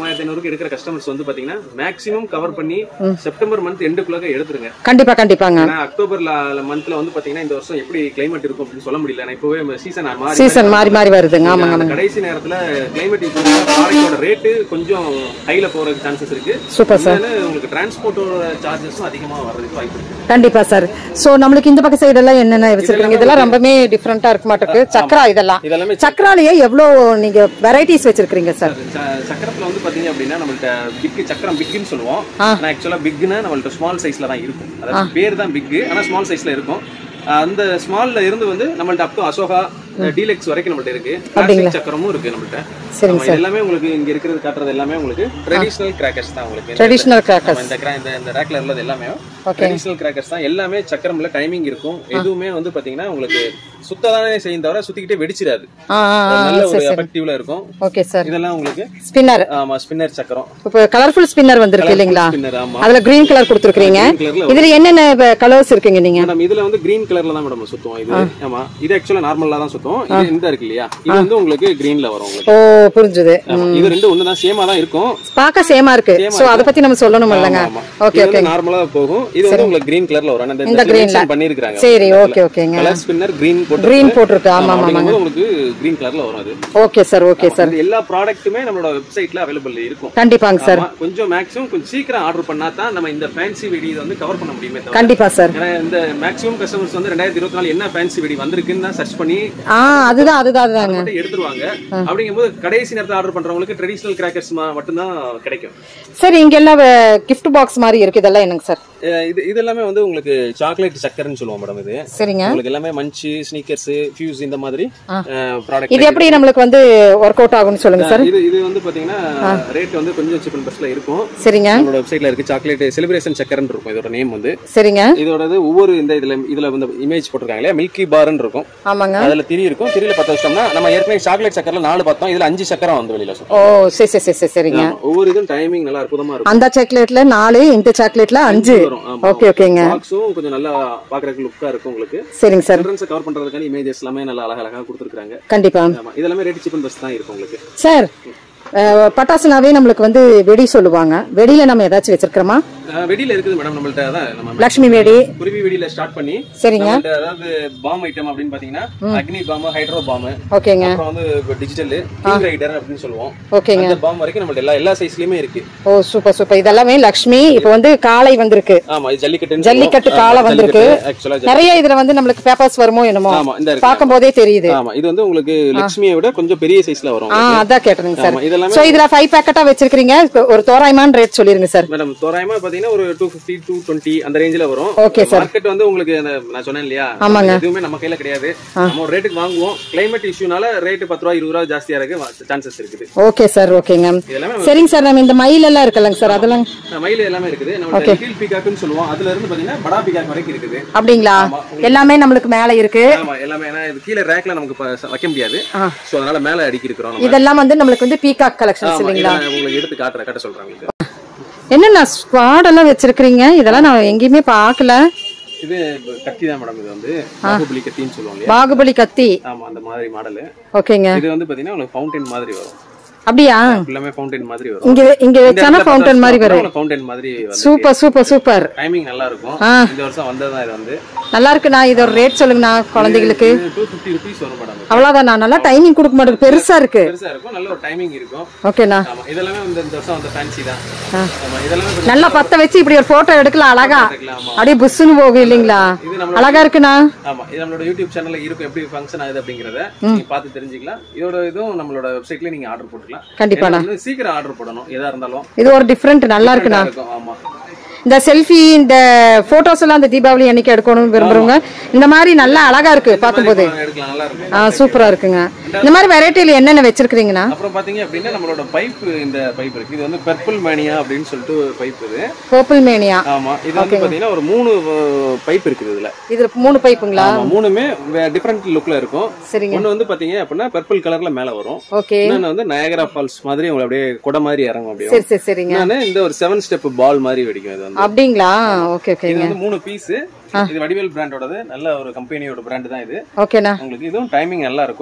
மூவாயிரத்தி ஐநூறுக்கு எடுக்கிற கஸ்டமர்ஸ் வந்து பாத்தீங்கன்னா மேக்ஸிமம் கவர் பண்ணி செப்டம்பர் மந்த் எண்டுக்குள்ள எடுத்துருங்க கண்டிப்பா கண்டிப்பாங்க ஏன்னா அக்டோபர் மந்த்ல வந்து பாத்தீங்கன்னா இந்த வருஷம் எப்படி கிளைமேட் இருக்கும் அப்படின்னு சொல்ல முடியல நான் இப்பவே சீசன் மாறி சீசன் மாறி மாறி வருதுங்க ஆமாங்க அந்த கடைசி நேரத்துல கிளைமேட் ப்ராடக்டோட ரேட்டு கொஞ்சம் ஹைல போறதுக்கு சான்சஸ் இருக்கு சூப்பர் சார் இன்னொன்னு உங்களுக்கு டிரான்ஸ்போர்ட்டோட சார்ஜஸும் அதிகமா வர்றதுக்கு வாய்ப்பு இருக்கு கண்டிப்பா சார் சோ நம்மளுக்கு இந்த பக்கம் சைடு எல்லாம் என்னென்ன வச்சிருக்கீங்க இதெல்லாம் ரொம்பவே டிஃப்ரெண்டா இருக்க மாட்டிருக்கு சக்கரா இதெல்லாம் இதெல்லாமே சக்கராலேயே எவ்வளவு நீங்க வெரைட்டிஸ் வச்சிருக்கீங்க சார் ச- சக்கரத்துல வந்து பாத்தீங்க அப்படின்னா நம்மள்ட்ட பிக் சக்கரம் பிக்னு சொல்லுவோம் ஆனா ஆக்சுவலா பிக்னா நம்மள்ட்ட ஸ்மால் சைஸ்ல தான் இருக்கும் அதாவது பேர் தான் பிக் ஆனா ஸ்மால் சைஸ்ல இருக்கும் அஹ் அந்த ஸ்மால்ல இருந்து வந்து நம்மள்ட்ட அப் டு அசோகா டீலக்ஸ் வரைக்கும் நம்மள்ட்ட இருக்கு பிளாஸ்டிக் சக்கரமும் இருக்கு நம்மள்ட்ட சரிங்க ஆமா, இது எல்லாமே உங்களுக்கு இங்க இருக்கிறது காட்டுறது எல்லாமே உங்களுக்கு ட்ரெடிஷனல் கிராக்கர்ஸ் தான் உங்களுக்கு ட்ரெடிஷ்னல் கிராக்கர்ஸ் ஆமா, இந்த cra- இந்த இந்த ரேக்ல உள்ளது எல்லாமே ட்ரெடிஷனல் கிராக்கர்ஸ் தான் எல்லாமே சக்கரம்ல டைமிங் இருக்கும் எதுவுமே வந்து பாத்தீங்கன்னா உங்களுக்கு சுத்ததானே செய்யும் தவிர சுத்திக்கிட்டே வெடிச்சிடாது ஆ நல்ல ஒரு எஃபெக்டிவ்ல இருக்கும் ஓகே சார் இதெல்லாம் உங்களுக்கு ஸ்பின்னர் ஆமா ஸ்பின்னர் சக்கரம் இப்போ கலர்ஃபுல் ஸ்பின்னர் வந்திருக்கு இல்லைங்களா ஸ்பின்னர் ஆமா அதுல கிரீன் கலர் கொடுத்துருக்கீங்க Green colourல இதுல என்னென்ன கலர்ஸ் இருக்குங்க நீங்க மேடம் இதுல வந்து கிரீன் கலர்ல தான் மேடம் சுத்துவோம் இது ஆமா இது ஆக்சுவலா நார்மலா தான் சுத்துவோம் இது இந்த இருக்கு இல்லையா இது வந்து உங்களுக்கு கிரீன்ல வரும் உங்களுக்கு ஓ புரிஞ்சுது ஆமா, இது ரெண்டு ஒண்ணு தான் சேமா தான் இருக்கும் பார்க்க சேமா இருக்கு சோ அத பத்தி நம்ம சொல்லணும் இல்லைங்க ஆமா. ஓகே இது வந்து நார்மலா போகும் இது வந்து உங்களுக்கு கிரீன் கலர்ல வரும் ஆனா இந்த கிரீன்ல பண்ணிருக்காங்க சரி ஓகே ஓகேங்க கலர் ஸ்பின்னர் கிரீன் போட்டு கிரீன் போட்டிருக்கு ஆமா ஆமா அப்படிங்கும்போது உங்களுக்கு கிரீன் கலர்ல வரும் அது ஓகே சார் ஓகே சார் இந்த எல்லா ப்ராடக்ட்டுமே நம்மளோட வெப்சைட்ல அவைலபிள் இருக்கும் கண்டிப்பாங்க சார் ஆமா, கொஞ்சம் மேக்ஸிமம் கொஞ்சம் சீக்கிரம் ஆர்டர் பண்ணா தான் நம்ம இந்த ஃபேன்சி வெடி இதை வந்து கவர் பண்ண முடியுமே தவிர கண்டிப்பா சார் ஏன்னா இந்த மேக்ஸிமம் கஸ்டமர்ஸ் வந்து ரெண்டாயிரத்தி இருபத்தி நாலு என்ன ஃபேன்சி வெடி வந்திருக்குன்னு தான் சர்ச் பண்ணி ஆ அதுதான் அதுதான் அதுதாங்க மட்டும் எடுத்துருவாங்க அப்படிங்கும்போது கடைசி நேரத்துல ஆர்டர் பண்றவங்களுக்கு ட்ரெடிஷனல் கிராக்கர்ஸ் மட்டும்தான் கிடைக்கும் சார் இங்க எல்லாம் கிஃப்ட் பாக்ஸ் மாதிரி இருக்கு இதெல்லாம் என்னங்க சார் அஹ் இது இது எல்லாமே வந்து உங்களுக்கு சாக்லேட் சக்கரைன்னு சொல்லுவோம் மேடம் இது சரிங்க உங்களுக்கு எல்லாமே மஞ்சு ஸ்னீக்கர்ஸ் ஃபியூஸ் இந்த மாதிரி ப்ராடக்ட் இது எப்படி நம்மளுக்கு வந்து ஒர்க் அவுட் ஆகும்னு சொல்லுங்க சார் இது இது வந்து பாத்தீங்கன்னா ரேட் வந்து கொஞ்சம் சீப் அண்ட் பெஸ்ட்ல இருக்கும் சரிங்க நம்மளோட வெப்சைட்ல இருக்கு சாக்லேட் செலிப்ரேஷன் சக்கரன்னு இருக்கும் இதோட நேம் வந்து சரிங்க இதோடது ஒவ்வொரு இந்த இதுல இதுல வந்து இமேஜ் போட்டிருக்காங்க இல்லையா மில்கி பார்னு இருக்கும் ஆமாங்க அதுல திரி இருக்கும் திரியில பத்து வச்சிட்டோம்னா நம்ம ஏற்கனவே சாக்லேட் சக்கரில் நாலு பார்த்தோம் இதுல அஞ்சு சக்கரம் வந்து வெளியில சொல்றோம் ஓ சரி சரி சரி சரி சரிங்க ஒவ்வொரு இதுவும் டைமிங் நல்லா அற்புதமா இருக்கும் அந்த சாக்லேட்ல நாலு இந்த சாக்லேட்ல அஞ்சு வரும் ஆமா ஓகே ஓகேங்க பாக்ஸும் கொஞ்சம் நல்லா பாக்குறதுக்கு லுக்கா இருக்கும் உங்களுக்கு சரிங்க சார் சில்ட்ரன்ஸ் கவர் பண்றதுக்கான இமேஜஸ் எல்லாமே நல்லா அழகா அழகா கொடுத்துருக்காங்க கண்டிப்பா ஆமா இதெல்லாமே ரேட் சீப் அண்ட் பெஸ்ட் தான் இருக்கும் உங்களுக்கு சார் அஹ், பட்டாசுனாவே நம்மளுக்கு வந்து வெடி சொல்லுவாங்க வெடியில நம்ம ஏதாச்சும் வச்சிருக்கிறோமா அஹ் வெடியில இருக்குது மேடம் நம்மள்ட்ட அதான் நம்ம லக்ஷ்மி வெடி குருவி வெடியில ஸ்டார்ட் பண்ணி சரிங்க நம்மள்ட்ட அதாவது பாம் ஐட்டம் அப்படின்னு பாத்தீங்கன்னா அக்னி பாம் ஹைட்ரோ பாம் ஓகேங்க அப்புறம் வந்து டிஜிட்டல் கிங் ரைடர் அப்படின்னு சொல்லுவோம் ஓகேங்க அந்த பாம் வரைக்கும் நம்மள்ட்ட எல்லா எல்லா சைஸ்லயுமே இருக்கு ஓ சூப்பர் சூப்பர் இதெல்லாமே லக்ஷ்மி இப்போ வந்து காளை வந்திருக்கு ஆமா இது ஜல்லிக்கட்டு ஜல்லிக்கட்டு காளை வந்திருக்கு ஆக்சுவலா நிறைய இதுல வந்து நம்மளுக்கு பேப்பர்ஸ் வருமோ என்னமோ ஆமா இந்த இருக்கு பார்க்கும் போதே தெரியுது ஆமா இது வந்து உங்களுக்கு லட்சுமியை விட கொஞ்சம் பெரிய சைஸ்ல வரும் ஆ அதான் கேட்டேங்க சார் ஆமா இதெல்லாமே சோ இதுல ஃபைவ் பேக்கெட்டா வச்சிருக்கீங்க இப்ப ஒரு தோராயமான ரேட் சொல்லிருங்க சார் மேடம் தோராயமா பாத்தீங்கன்னா ஒரு டூ பிப்டி டூ டுவெண்ட்டி அந்த ரேஞ்சில வரும் Okay, sir. மார்க்கெட் வந்து உங்களுக்கு அந்த நான் சொன்னேன் இல்லையா ஆமாங்க. எதுவுமே நம்ம கையில கிடையாது நம்ம ஒரு ரேட்டுக்கு வாங்குவோம் கிளைமேட் இஷ்யூனால ரேட் பத்து ரூபா இருபது ரூபா ஜாஸ்தியா இருக்கு சான்சஸ் இருக்குது ஓகே சார் ஓகேங்க இதெல்லாமே சரிங்க சார் நம்ம இந்த மயில் எல்லாம் இருக்குல்லங்க சார் அதெல்லாம் மயில் எல்லாமே இருக்குது நம்ம லிட்டில் பீகாக்னு சொல்லுவோம் அதுல இருந்து பாத்தீங்கன்னா படா பீகாக் வரைக்கும் இருக்குது அப்படிங்களா எல்லாமே நம்மளுக்கு மேல இருக்கு ஆமா எல்லாமே ஏன்னா இது கீழே ரேக்ல நமக்கு ப- வைக்க முடியாது சோ அதனால மேல அடுக்கி இருக்கிறோம் நம்ம இதெல்லாம் வந்து நம்மளுக்கு வந்து பீகாக் கலெக்ஷன்ஸ் ஆமா, இல்லைங்களா இதை நான் உங்களுக்கு எடுத்து காட்டுறேன் காட்ட சொல்றேன் உங்களுக்கு என்னண்ணா ஸ்குவாட் எல்லாம் வச்சிருக்கீங்க இதெல்லாம் நான் எங்கேயுமே பார்க்கல இது கத்தி தான் மேடம் இது வந்து பாகுபலி கத்தின்னு சொல்லுவாங்க இல்லையா? பாகுபலி கத்தி ஆமா அந்த மாதிரி மாடல் ஓகேங்க இது வந்து பாத்தீங்கன்னா உங்களுக்கு ஃபவுண்டைன் மாதிரி வரும் அப்படியா எல்லாமே ஃபவுண்டைன் மாதிரி வரும் இங்க இங்க வச்சானா ஃபவுண்டன் மாதிரி வரும் ஃபவுண்டைன் மாதிரி வந்து சூப்பர் சூப்பர் சூப்பர் டைமிங் நல்லா இருக்கும் இந்த வருஷம் வந்ததுதான் இது வந்து நல்லா இருக்குண்ணா இது ஒரு ரேட் சொல்லுங்கண்ணா குழந்தைகளுக்கு டூ ஃபிஃப்டி ருபீஸ் வரும் மேடம் அவ்வளவுதாண்ணா நல்லா டைமிங் கொடுக்க மாட்டேங்குது பெருசா இருக்கு பெருசா இருக்கும் நல்ல ஒரு டைமிங் இருக்கும் ஓகேண்ணா ஆமா இதெல்லாமே வந்து இந்த வருஷம் வந்த ஃபேன்சி தான் ஆமா இதெல்லாமே கொஞ்சம் நல்லா பத்த வச்சு இப்படி ஒரு போட்டோ எடுக்கலாம் அழகா எடுக்கலாம், ஆமா. அப்படியே புஷ்ஷுன்னு போகும் இல்லைங்களா இது நம்மளோட அழகா இருக்குண்ணா ஆமா இது நம்மளோட யூடியூப் சேனல்ல இருக்கும் எப்படி ஃபங்க்ஷன் ஆகுது அப்படிங்கறத நீங்க பார்த்து தெரிஞ்சுக்கலாம் இதோட இதுவும் நம்மளோட வெப்சைட்ல நீங்க ஆர்டர் போட்டுக்கலாம் கண்டிப்பாண்ணா. ஏன்னா வந்து சீக்கிரம் ஆர்டர் போடணும் எதா இருந்தாலும் இது ஒரு டிஃப்ரெண்ட் நல்லா இருக்குண்ணா இருக்கும் ஆமா இந்த செல்ஃபி இந்த போட்டோஸ் எல்லாம் இந்த தீபாவளி அன்னைக்கு எடுக்கணும்னு விரும்புறவங்க இந்த மாதிரி நல்லா அழகா இருக்கு பார்க்கும்போது எடுக்கலாம் நல்லா இருக்கும் ஆ சூப்பரா இருக்குங்க இந்த மாதிரி வெரைட்டில என்னென்ன வச்சிருக்கீங்கண்ணா அப்புறம் பாத்தீங்க அப்படின்னா நம்மளோட பைப் இந்த பைப் இருக்கு இது வந்து பர்பிள் மேனியா அப்படின்னு சொல்லிட்டு பைப் இது பர்பிள் மேனியா ஆமா இது வந்து பாத்தீங்கன்னா ஒரு மூணு பைப் இருக்குது இதுல இதுல மூணு பைப்புங்களா ஆமா, மூணுமே டிஃப்ரெண்ட் லுக்ல இருக்கும் சரிங்க ஒண்ணு வந்து பாத்தீங்க அப்படின்னா பர்பிள் கலர்ல மேல வரும் ஓகே இன்னொன்னு வந்து நயகரா ஃபால்ஸ் மாதிரி உங்களுக்கு அப்படியே குடை மாதிரி இறங்கும் அப்படியே சரி சரி சரிங்க இன்னொன்னு இந்த ஒரு செவன் ஸ்டெப் பால் மாதிரி வெடிக்கும் இது வந்து அப்படிங்களா ஓகே இது ஓகேங்க வந்து மூணு பீஸ் இது வடிவேல் பிராண்டோடது நல்ல ஒரு கம்பெனியோட பிராண்ட் தான் இது ஓகேண்ணா உங்களுக்கு இதுவும் டைமிங் நல்லா இருக்கும்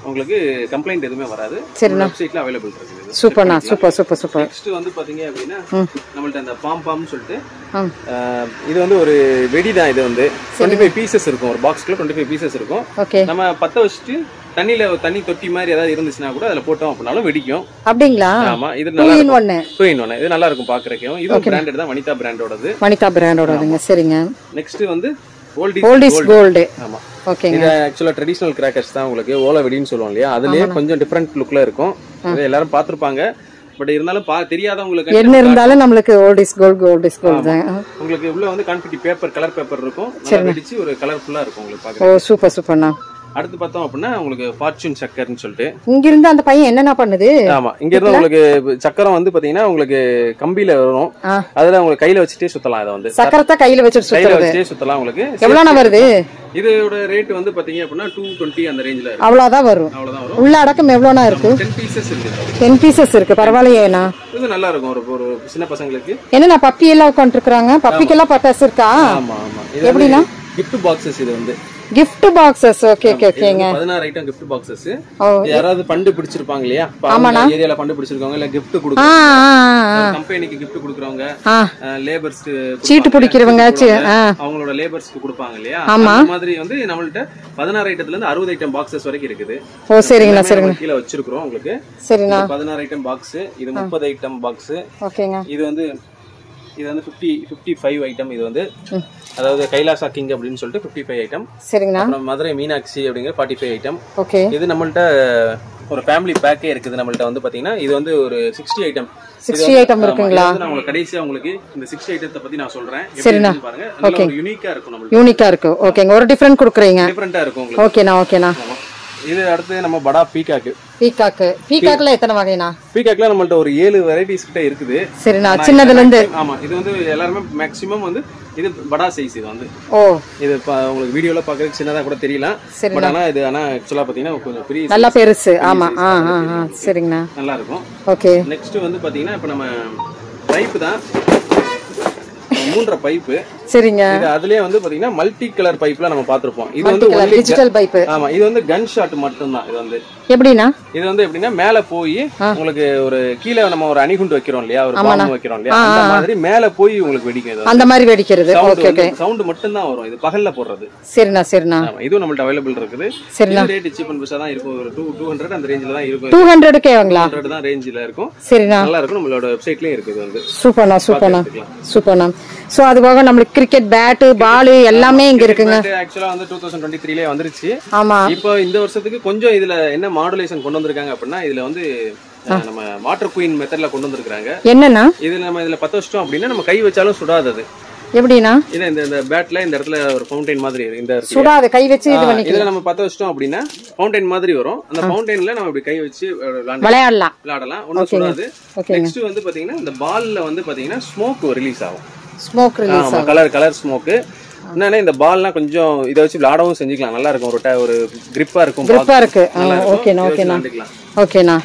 உங்களுக்கு கம்ப்ளைண்ட் எதுவுமே வராது சரிண்ணா. வெப்சைட்ல அவைலபிள் இருக்குது சூப்பர்ண்ணா சூப்பர் சூப்பர் சூப்பர் நெக்ஸ்ட் வந்து பாத்தீங்க அப்படின்னா நம்மள்ட்ட அந்த பாம் பாம்னு சொல்லிட்டு ம் ஆஹ், இது வந்து ஒரு வெடி தான் இது வந்து டுவெண்ட்டி ஃபைவ் பீசஸ் இருக்கும் ஒரு பாக்ஸ்க்குள்ள டுவெண்ட்டி ஃபைவ் பீசஸ் இருக்கும் ஓகே நம்ம பத்த வச்சுட்டு தண்ணியில தண்ணி தொட்டி மாதிரி ஏதாவது இருந்துச்சுன்னா கூட அதுல போட்டோம் அப்படின்னாலும் வெடிக்கும் அப்படிங்களா ஆமா இது டூ நல்லா இன் இருக்கும் ஒன்னு டூ இன் ஒன் இது நல்லா இருக்கும் பாக்குறக்கும் இது பிராண்டட் தான் வனிதா பிராண்டோடது வனிதா பிராண்டோடதுங்க சரிங்க நெக்ஸ்ட் வந்து ஓல்டி ஓல்ட் இஸ் கோல்டு ஆமா ஓகேங்க இது ஆக்சுவலா ட்ரெடிஷனல் கிராக்கர்ஸ் தான் உங்களுக்கு ஓலை வெடின்னு சொல்லுவோம் இல்லையா அதுலயே கொஞ்சம் டிஃப்ரெண்ட் லுக்ல இருக்கும் இது எல்லாரும் பார்த்திருப்பாங்க பட் இருந்தாலும் பா தெரியாதவங்களுக்கு என்ன இருந்தாலும் நம்மளுக்கு old is gold gold is gold தான் உங்களுக்கு உள்ள வந்து கான்ஃபிட்டி பேப்பர் கலர் பேப்பர் இருக்கும் நல்லா வெடிச்சு ஒரு கலர்ஃபுல்லா இருக்கும் உங்களுக்கு ஓ பாக்க சூப்பர் சூப்பர்ண்ணா அடுத்து பார்த்தோம் அப்படின்னா உங்களுக்கு ஃபார்ச்சூன் சக்கர்னு சொல்லிட்டு இங்கிருந்து அந்த பையன் என்னென்ன பண்ணுது ஆமா இங்க இருந்து உங்களுக்கு சக்கரம் வந்து பாத்தீங்கன்னா உங்களுக்கு கம்பியில வரும் ஆ. அதுல உங்களுக்கு கையில வச்சுட்டே சுத்தலாம் இதை வந்து சக்கரத்தை கையில வச்சுட்டு கையில சுத்துறது வச்சுட்டே சுத்தலாம் உங்களுக்கு எவ்வளோண்ணா வருது இதோட ரேட் வந்து பாத்தீங்க அப்படின்னா டூ டுவெண்ட்டி அந்த ரேஞ்சில இருக்கு அவ்வளோதான் வரும் அவ்வளவுதான் வரும் உள்ள அடக்கம் எவ்வளோண்ணா இருக்கு டென் பீசஸ் இருக்கு டென் பீசஸ் இருக்கு பரவாயில்லையேண்ணா இது நல்லா இருக்கும் ஒரு ஒரு சின்ன பசங்களுக்கு என்னண்ணா பப்பி எல்லாம் உட்காந்துருக்குறாங்க பப்பிக்கெல்லாம் பட்டாசு இருக்கா ஆமா ஆமா இது எப்படின்னா? கிஃப்ட் பாக்ஸஸ் இது வந்து gift பாக்ஸஸ் ஓகே ஓகே ஓகேங்க பதினாறு ஐட்டம் கிஃப்ட் பாக்ஸஸ் ஓ யாராவது ஃபண்டு பிடிச்சிருப்பாங்க இல்லையா ஏரியால ஃபண்டு பிடிச்சிருக்கவங்க இல்ல gift ஆ கொடுக்குறோம் ஆ ஆ, கம்பெனிக்கு gift கொடுக்குறவங்க ஆ லேபர்ஸ் சீட்டு பிடிக்கிறவங்க, சி- ஆ. அவங்களோட லேபர்ஸ்க்கு கொடுப்பாங்க இல்லையா ஆமா. அந்த மாதிரி வந்து நம்மள்ட்ட பதினாறு ஐட்டத்துல இருந்து அறுபது ஐட்டம் பாக்ஸஸ் வரைக்கும் இருக்குது ஓ சரிங்கண்ணா எல்லாமே சரிங்க நம்ம கீழே வச்சிருக்கிறோம் உங்களுக்கு சரிண்ணா பதினாறு ஐட்டம் பாக்ஸ் இது முப்பது ஐட்டம் பாக்ஸ் ஓகேங்க இது வந்து இது வந்து ஃபிஃப்டி ஃபிஃப்டி ஃபைவ் ஐட்டம் இது வந்து அதாவது கைலாசா கிங் அப்படின்னு சொல்லிட்டு ஃபிஃப்டி ஃபைவ் ஐட்டம் சரிங்கண்ணா அப்புறம் மதுரை மீனாட்சி அப்படிங்கிற ஃபார்ட்டி ஃபைவ் ஐட்டம் ஓகே இது நம்மள்ட்ட ஒரு ஃபேமிலி பேக்கே இருக்குது நம்மள்ட்ட வந்து பாத்தீங்கன்னா இது வந்து ஒரு சிக்ஸ்டி ஐட்டம் 60 item இருக்குங்களா? நான் உங்களுக்கு கடைசியா உங்களுக்கு இந்த சிக்ஸ்டி ஐட்டத்தை பத்தி நான் சொல்றேன் எப்படி சரிண்ணா. இருக்குன்னு பாருங்க நல்ல ஒரு யூனிக்கா இருக்கும் நம்மளுக்கு யூனிக்கா இருக்கு ஓகேங்க ஒரு டிஃப்ரெண்ட் கொடுக்குறீங்க டிஃப்ரெண்டா இருக்கும் உங்களுக்கு ஓகேண்ணா ஓகேண்ணா ஆமா. இது அடுத்து நம்ம படா பீகாக்கு பீகாக்கு பீகாக்ல எத்தனை வகைண்ணா பீகாக்ல நம்மள்ட்ட ஒரு ஏழு வெரைட்டிஸ் கிட்ட இருக்குது சரிண்ணா சின்னதுல இருந்து ஆமா இது வந்து எல்லாருமே மேக்ஸிமம் வந்து இது படா சைஸ் இது வந்து ஓ இது பா- உங்களுக்கு வீடியோல பாக்குறதுக்கு சின்னதா கூட தெரியலாம் சரிண்ணா. பட் ஆனா இது ஆனா ஆக்சுவலா பாத்தீங்கன்னா கொஞ்சம் பெரிய நல்லா பெருசு ஆமா ஆ ஆ ஆ சரிங்கண்ணா நல்லா இருக்கும் ஓகே நெக்ஸ்ட் வந்து பாத்தீங்கன்னா இப்ப நம்ம பைப்பு தான் மூன்றரை பைப்பு சரிங்க இது அதுலயே வந்து பாத்தீங்கன்னா மல்டி கலர் பைப்ல நம்ம பாத்திருப்போம் இது வந்து கலர் only டிஜிட்டல் பைப்பு ஆமா இது வந்து கன் ஷாட் மட்டும்தான் இது வந்து எப்படிண்ணா இது வந்து எப்படின்னா மேல போய் உங்களுக்கு ஒரு கீழே நம்ம ஒரு அணிகுண்டு வைக்கிறோம் இல்லையா ஒரு பாம்பு வைக்கிறோம் இல்லையா அந்த மாதிரி மேல போய் உங்களுக்கு வெடிக்கும் இது அந்த மாதிரி வெடிக்கிறது ஓகே ஓகே சவுண்ட் மட்டும் தான் வரும் இது பகல்ல போடுறது சரிண்ணா சரிண்ணா ஆமா இதுவும் நம்மள்ட்ட அவைலபிள் இருக்குது சரிண்ணா. ரேட் சீப் அண்ட் பெஸ்டா தான் இருக்கும் ஒரு டூ டூ ஹண்ட்ரட் அந்த ரேஞ்சில தான் இருக்கும் டூ ஹண்ட்ரடுக்கே வாங்களா ஹண்ட்ரட் தான் ரேஞ்சில இருக்கும் சரிண்ணா நல்லா இருக்கும் நம்மளோட வெப்சைட்லயும் இருக்குது வந்து சூப்பர்ண்ணா சூப்பர்ண்ணா எடுத்துக்கலாம். சூப்பர்ண்ணா ஸோ அது போக நம்மளுக்கு கிரிக்கெட் பேட்டு பாலு எல்லாமே இங்க இருக்குங்க ஆக்சுவலா வந்து டூ தௌசண்ட் டுவெண்ட்டி த்ரீலே வந்துருச்சு ஆமா இப்போ இந்த வருஷத்துக்கு கொஞ்சம் இதுல என்ன மாடுலேஷன் கொண்டு வந்திருக்காங்க அப்படின்னா இதுல வந்து அஹ், நம்ம வாட்டர் குயின் மெத்தட்ல கொண்டு வந்திருக்காங்க என்னண்ணா இதுல நம்ம இதுல பத்த வச்சிட்டோம் அப்படின்னா நம்ம கை வச்சாலும் சுடாது அது எப்படிண்ணா இது இந்த இந்த பேட்ல இந்த இடத்துல ஒரு ஃபவுண்டைன் மாதிரி இருக்கு. இந்த இருக்கு சுடாது கை வச்சு இது ஆ, பண்ணி இதுல நம்ம பத்த வச்சிட்டோம் அப்படின்னா ஃபவுண்டைன் மாதிரி வரும் அந்த ஃபவுண்டைன்ல நம்ம இப்படி கை வச்சு அஹ், விளையாண்டு விளையாடலாம் விளையாடலாம் ஒன்றும் சுடாது ஓகேங்க. நெக்ஸ்ட் வந்து பாத்தீங்கன்னா இந்த பால்ல வந்து பாத்தீங்கன்னா ஸ்மோக் ரிலீஸ் ஆகும் ஸ்மோக் ரிலீஸ் ஆமா கலர் கலர் ஸ்மோக்கு என்னன்னா இந்த பால்லாம் கொஞ்சம் இதை வச்சு விளையாடவும் செஞ்சுக்கலாம் நல்லா இருக்கும் ஒரு ட- ஒரு கிரிப்பா இருக்கும் கிரிப்பா இருக்கு ஆ, நல்லா இருக்கும். ஓகேண்ணா இதை வச்சு ஓகேண்ணா விளையாண்டுக்கலாம். ஓகேண்ணா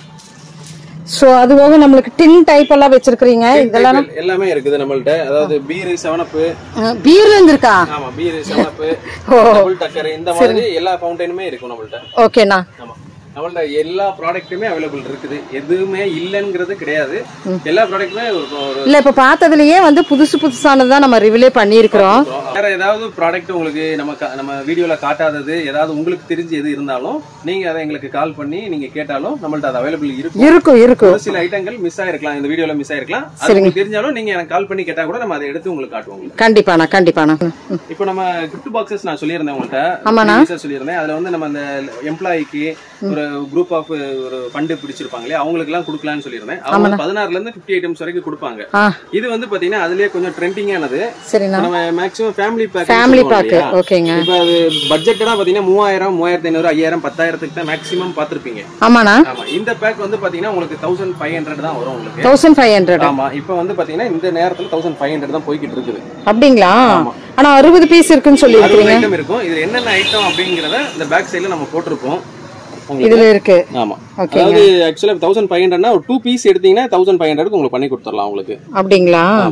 ஸோ அது போக நம்மளுக்கு டின் டைப் எல்லாம் வச்சிருக்கிறீங்க இதெல்லாம் எல்லாமே இருக்குது நம்மள்ட்ட அதாவது பீரு செவனப்பு பீர்ல இருந்திருக்கா ஆமா பீரு செவனப்பு ஓ டபுள் டக்கர் இந்த மாதிரி எல்லா ஃபவுண்டைனுமே இருக்கும் நம்மள்ட்ட ஓகேண்ணா ஆமா நம்மள்ட்ட எல்லா ப்ராடக்ட்டுமே அவைலபிள் இருக்குது எதுவுமே இல்லைங்கிறது கிடையாது எல்லா ப்ராடக்ட்டுமே ஒரு ஒரு இல்ல இப்ப பார்த்ததுலயே வந்து புதுசு புதுசானதான் நம்ம ரிவிலே பண்ணியிருக்கிறோம் வேற ஏதாவது ப்ராடக்ட் உங்களுக்கு நம்ம கா- நம்ம வீடியோல காட்டாதது ஏதாவது உங்களுக்கு தெரிஞ்சு எது இருந்தாலும் நீங்க அதை எங்களுக்கு கால் பண்ணி நீங்க கேட்டாலும் நம்மள்ட்ட அது அவைலபிள் இருக்கும் இருக்கும் இருக்கும் ஒரு சில ஐட்டங்கள் மிஸ் ஆயிருக்கலாம் இந்த வீடியோல மிஸ் ஆயிருக்கலாம் அது உங்களுக்கு தெரிஞ்சாலும் நீங்க எனக்கு கால் பண்ணி கேட்டா கூட நம்ம அதை எடுத்து உங்களுக்கு காட்டுவோம் உங்களுக்கு. கண்டிப்பாண்ணா கண்டிப்பாண்ணா ம். இப்போ நம்ம கிஃப்ட் பாக்ஸஸ் நான் சொல்லியிருந்தேன் உங்கள்ட்ட ஆமாண்ணா. previously சொல்லியிருந்தேன் அதுல வந்து நம்ம அந்த எம்ப்ளாய்க்கு ஒரு குரூப் ஆஃப் ஒரு ஃபண்டு பிடிச்சிருப்பாங்க இல்லையா அவங்களுக்கு எல்லாம் கொடுக்கலாம்னு சொல்லியிருந்தேன் அவங்க பதினாறுல இருந்து பிப்டி ஐட்டம்ஸ் வரைக்கும் கொடுப்பாங்க ஆ இது வந்து பாத்தீங்கன்னா அதுலயே கொஞ்சம் ட்ரெண்டிங்கானது சரிண்ணா நம்ம maximum family pack family pack ஓகேங்க இப்போ அது பட்ஜெட்டடா பாத்தீங்கன்னா மூவாயிரம் மூவாயிரத்தி ஐநூறு ஐயாயிரம் பத்தாயிரத்துக்கு தான் மேக்ஸிமம் பார்த்திருப்பீங்க ஆமாண்ணா ஆமா இந்த பேக் வந்து பாத்தீங்கன்னா உங்களுக்கு தௌசண்ட் ஃபைவ் ஹண்ட்ரட் தான் வரும் உங்களுக்கு தௌசண்ட் ஃபைவ் ஹண்ட்ரட் ஆமா இப்போ வந்து பாத்தீங்கன்னா இந்த நேரத்துல தௌசண்ட் ஃபைவ் ஹண்ட்ரட் தான் போய்கிட்டு இருக்குது அப்படிங்களா ஆனா அறுபது பீஸ் இருக்குன்னு சொல்லி அறுபது ஐட்டம் இருக்கும் இது என்னென்ன ஐட்டம் அப்படிங்கறத இந்த பேக் சைடுல நம்ம போட்டிருப்போம் உங்களுக்கு இதுல இருக்கு ஆமா ஓகேங்க. அதாவது ஆக்சுவலா தௌசண்ட் ஃபைவ் ஹண்ட்ரட்னா ஒரு டூ பீஸ் எடுத்தீங்கன்னா தௌசண்ட் ஃபைவ் ஹண்ட்ரட் உங்களுக்கு பண்ணி கொடுத்துடலாம் உங்களுக்கு அப்படிங்களா ஆமா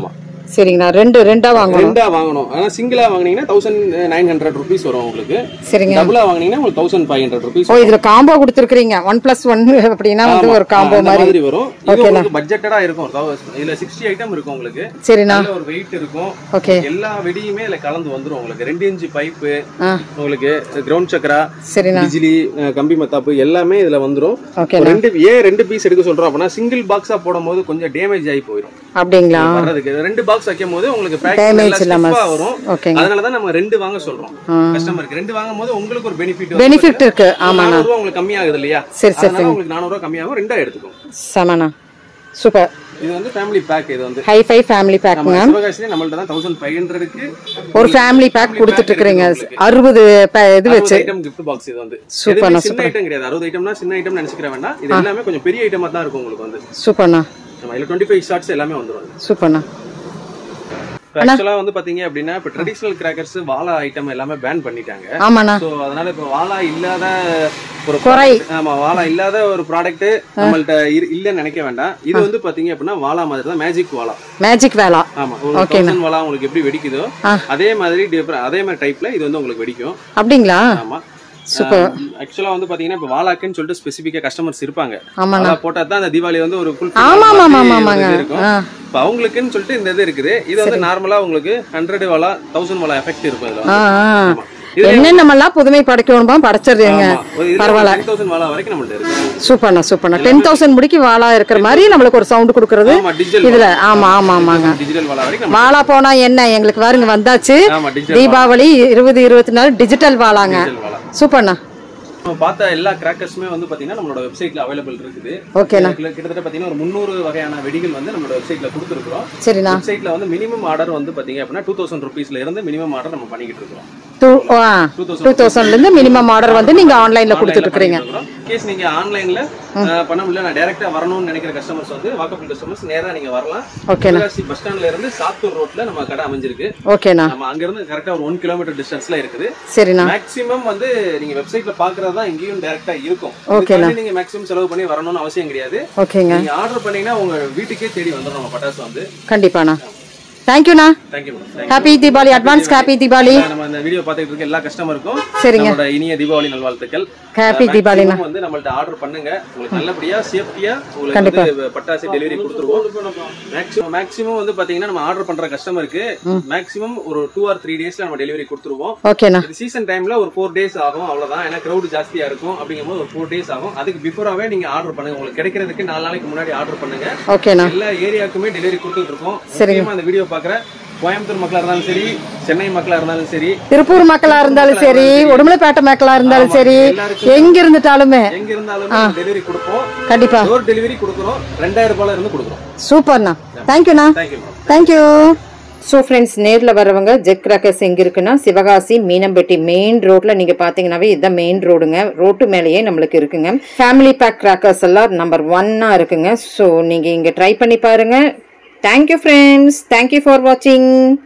சரிங்கண்ணா ரெண்டு ரெண்டா வாங்கணும் ரெண்டா வாங்கணும் ஆனா சிங்கிளா வாங்குனீங்கன்னா தௌசண்ட் நைன் ஹண்ட்ரட் ருபீஸ் வரும் உங்களுக்கு சரிங்க டபுளா வாங்குனீங்கன்னா உங்களுக்கு தௌசண்ட் ஃபைவ் ஹண்ட்ரட் ருபீஸ் ஓ இதுல காம்போ கொடுத்துருக்கீங்க ஒன் பிளஸ் ஒன் அப்படின்னா வந்து ஒரு காம்போ அந்த மாதிரி மாதிரி வரும் இது உங்களுக்கு பட்ஜெட்டடா இருக்கும் thou- இதுல சிக்ஸ்டி ஐட்டம் இருக்கும் உங்களுக்கு சரிண்ணா நல்ல ஒரு வெயிட் இருக்கும் ஓகே எல்லா வெடியுமே இதுல கலந்து வந்துரும் உங்களுக்கு ரெண்டு இன்ச்சு பைப்பு ஆ உங்களுக்கு கிரவுண்ட் சக்கரா சரிண்ணா பிஜிலி அஹ், கம்பி மத்தாப்பு எல்லாமே இதுல வந்துரும் ஓகே ஒரு ரெண்டு ஏன் ரெண்டு பீஸ் எடுக்க சொல்றோம் அப்படின்னா சிங்கிள் பாக்ஸா போடும்போது கொஞ்சம் டேமேஜ் ஆகி போயிடும் அப்படிங்களா வர்றதுக்கு ரெண்டு பாக்ஸ் வைக்கும் போது உங்களுக்கு Damage பேக்கேஜ் இல்லாம. இல்லாம வரும் ஓகேங்க அதனால தான் நம்ம ரெண்டு வாங்க சொல்றோம் கஸ்டமருக்கு ரெண்டு வாங்கும் போது உங்களுக்கு ஒரு பெனிஃபிட் பெனிஃபிட் இருக்கு ஆமாண்ணா நானூறு ரூபா உங்களுக்கு கம்மியாகுது இல்லையா சரி சரி அதனால உங்களுக்கு நானூறு ரூபா கம்மியாகும் ரெண்டா எடுத்துக்கும் செமண்ணா சூப்பர் இது வந்து ஃபேமிலி பேக் இது வந்து ஹை ஃபை ஃபேமிலி பேக்குங்க சிவகாசிலே நம்மள்ட்ட தான் தௌசண்ட் ஃபைவ் ஹண்ட்ரடுக்கு ஒரு ஃபேமிலி பேக் கொடுத்துட்டு இருக்கிறீங்க அறுபது ப- இது வச்சு ஐட்டம் gift பாக்ஸ் இது வந்து சூப்பர்ண்ணா, எதுவுமே சின்ன ஐட்டம் கிடையாது அறுபது ஐட்டம்னா சின்ன ஐட்டம் நினைச்சுக்கிற வேண்டாம் இது எல்லாமே கொஞ்சம் பெரிய ஐட்டமா தான் இருக்கும் உங்களுக்கு வந்து சூப்பர்ண்ணா நம்ம இதுல டுவெண்ட்டி ஃபைவ் ஷார்ட்ஸ் எல்லாமே வந்துரும் சூப்பர்ண்ணா ஆக்சுவலா வந்து பாத்தீங்க அப்படின்னா இப்ப ட்ரெடிஷனல் கிராக்கர்ஸ் வாழை ஐட்டம் எல்லாமே பேன் பண்ணிட்டாங்க ஆமாண்ணா சோ அதனால இப்ப வாழா இல்லாத ஒரு குறை. product- ஆமா வாழா இல்லாத ஒரு ப்ராடக்ட் நம்மள்ட்ட இரு- இல்லன்னு நினைக்க வேண்டாம் இது வந்து பாத்தீங்க அப்படின்னா வாழா மாதிரி தான் மேஜிக் வாழா மேஜிக் வேலா ஆமா ஒரு தௌசண்ட் வாழா உங்களுக்கு எப்படி வெடிக்குதோ அதே மாதிரி different- அதே மாதிரி டைப்ல இது வந்து உங்களுக்கு வெடிக்கும் அப்படிங்களா ஆமா சூப்பர் ஆக்சுவலா வந்து பாத்தீங்கன்னா இப்ப வாழாக்குன்னு சொல்லிட்டு ஸ்பெசிபிக்கா கஸ்டமர்ஸ் இருப்பாங்க ஆமாண்ணா வாழா போட்டா தான் அந்த தீபாவளி வந்து ஒரு full ஆமா, ஆமா, ஆமா, மாதிரி ஆமாங்க. ஒரு இது இருக்கும் ஆ. இப்ப அவங்களுக்குன்னு சொல்லிட்டு இந்த இது இருக்குது இது வந்து நார்மலா உங்களுக்கு ஹண்ட்ரட் வாலா தௌசண்ட் வாலா எஃபெக்ட் இருக்கும் இதுல ஆ வந்து. ஆ. ஆமா. இது என்னென்னமெல்லாம் புதுமை படைக்கணுமா படைச்சிடுறீங்க பரவாயில்ல டென் தௌசண்ட் வாலா வரைக்கும் நம்மள்ட்ட இருக்கு சூப்பர்ண்ணா சூப்பர்ண்ணா டென் தௌசண்ட் முடிக்கு வாழா இருக்கிற மாதிரி நம்மளுக்கு ஒரு சவுண்ட் கொடுக்கறது ஆமா டிஜிட்டல் இதுல ஆமா ஆமா ஆமாங்க டிஜிட்டல் வாலா வரைக்கும் நம்ம- வாழா போனா என்ன எங்களுக்கு பாருங்க வந்தாச்சு ஆமா டிஜிட்டல் தீபாவளி இருபது இருபத்தி நாலு டிஜிட்டல் வாழாங்க டிஜிட்டல் வாலா சூப்பர்ண்ணா நம்ம பார்த்த எல்லா கிராக்கர்ஸுமே வந்து பாத்தீங்கன்னா நம்மளோட வெப்சைட்ல அவைலபிள் இருக்குது ஓகேண்ணா கிட்ட- கிட்டத்தட்ட பாத்தீங்கன்னா ஒரு முந்நூறு வகையான வெடிகள் வந்து நம்மளோட வெப்சைட்ல கொடுத்துருக்கோம் சரிண்ணா வெப்சைட்ல வந்து மினிமம் ஆர்டர் வந்து பாத்தீங்க அப்படின்னா டூ தௌசண்ட் ருபீஸ்ல இருந்து மினிமம் ஆர்டர் நம்ம பண்ணிக்கிட்டு இருக்கோம் டூ டூ தௌசண்ட்ல இருந்து மினிமம் ஆர்டர் வந்து நீங்க ஆன்லைன்ல கொடுத்துட்டு இருக்கிறீங்க கேஸ் நீங்க ஆன்லைன்ல பண்ண முடியல நான் டைரக்டா வரணும்னு நினைக்கிற கஸ்டமர்ஸ் வந்து வாக்கபிள் கஸ்டமர்ஸ் நேரா நீங்க வரலாம் ஓகேண்ணா சிவகாசி பஸ் ஸ்டாண்ட்ல இருந்து சாத்தூர் ரோட்ல நம்ம கடை அமைஞ்சிருக்கு ஓகேண்ணா நம்ம அங்க இருந்து கரெக்டா ஒரு ஒன் கிலோமீட்டர் டிஸ்டன்ஸ்ல இருக்குது சரிண்ணா மேக்ஸிமம் வந்து நீங்க வெப்சைட்ல பாக்குறது தான் இங்கேயும் டைரக்டா இருக்கும் ஓகேண்ணா. இதுக்காண்டி நீங்க மேக்ஸிமம் செலவு பண்ணி வரணும்னு அவசியம் கிடையாது ஓகேங்க நீங்க ஆர்டர் பண்ணீங்கன்னா உங்க வீட்டுக்கே தேடி வந்துடும் நம்ம பட்டாசு வந்து கண்டிப்பாண்ணா தேங்க்யூண்ணா thank you madam happy Deepavali advance happy Deepavali நம்ம இந்த வீடியோ பார்த்துட்டு இருக்க எல்லா கஸ்டமருக்கும் சரிங்க. நம்மளோட இனிய தீபாவளி நல்வாழ்த்துக்கள் ஹாப்பி தீபாவளிண்ணா maximum வந்து நம்மள்ட்ட ஆர்டர் பண்ணுங்க உங்களுக்கு நல்லபடியா சேஃப்டியா உங்களுக்கு வந்து பட்டாசு டெலிவரி கொடுத்துருவோம் மேக்ஸிமம் மேக்ஸிமம் வந்து பாத்தீங்கன்னா நம்ம ஆர்டர் பண்ற கஸ்டமருக்கு மேக்ஸிமம் ஒரு டூ ஆர் த்ரீ டேஸ்ல நம்ம டெலிவரி கொடுத்துருவோம் ஓகேண்ணா இது சீசன் டைம்ல ஒரு ஃபோர் டேஸ் ஆகும் அவ்வளவுதான் ஏன்னா கிரௌட் ஜாஸ்தியா இருக்கும் அப்படிங்கும்போது ஒரு ஃபோர் டேஸ் ஆகும் அதுக்கு பிஃபோராவே நீங்க ஆர்டர் பண்ணுங்க உங்களுக்கு கிடைக்கிறதுக்கு நாலு நாளைக்கு முன்னாடி ஆர்டர் பண்ணுங்க ஓகேண்ணா எல்லா ஏரியாக்குமே டெலிவரி கொடுத்துட்டு இருக்கோம் முக்கியமா அந்த வீடியோ பாக்குற கோயம்புத்தூர் மக்களா இருந்தாலும் சரி சென்னை மக்களா இருந்தாலும் சரி திருப்பூர் மக்களா இருந்தாலும் சரி உடுமலைப்பேட்டை மக்களா இருந்தாலும் சரி எங்க இருந்துட்டாலுமே எங்க இருந்தாலும் டெலிவரி கொடுப்போம் கண்டிப்பா டோர் டெலிவரி கொடுக்குறோம் ரெண்டாயிரம் ரூபாயில இருந்து கொடுக்குறோம் சூப்பர்ண்ணா தேங்க்யூண்ணா thank you madam thank you so friends நேரில் வரவங்க ஜெக் கிராக்கர்ஸ் எங்கே இருக்குன்னா சிவகாசி மீனம்பட்டி மெயின் ரோட்டில் நீங்கள் பார்த்தீங்கன்னாவே இதுதான் மெயின் ரோடுங்க ரோட்டு மேலேயே நம்மளுக்கு இருக்குங்க ஃபேமிலி பேக் கிராக்கர்ஸ் எல்லாம் நம்பர் ஒன்னாக இருக்குங்க ஸோ நீங்கள் இங்கே ட்ரை பண்ணி பாருங்கள் தேங்க்யூ ஃப்ரெண்ட்ஸ் தேங்க்யூ ஃபார் வாட்சிங்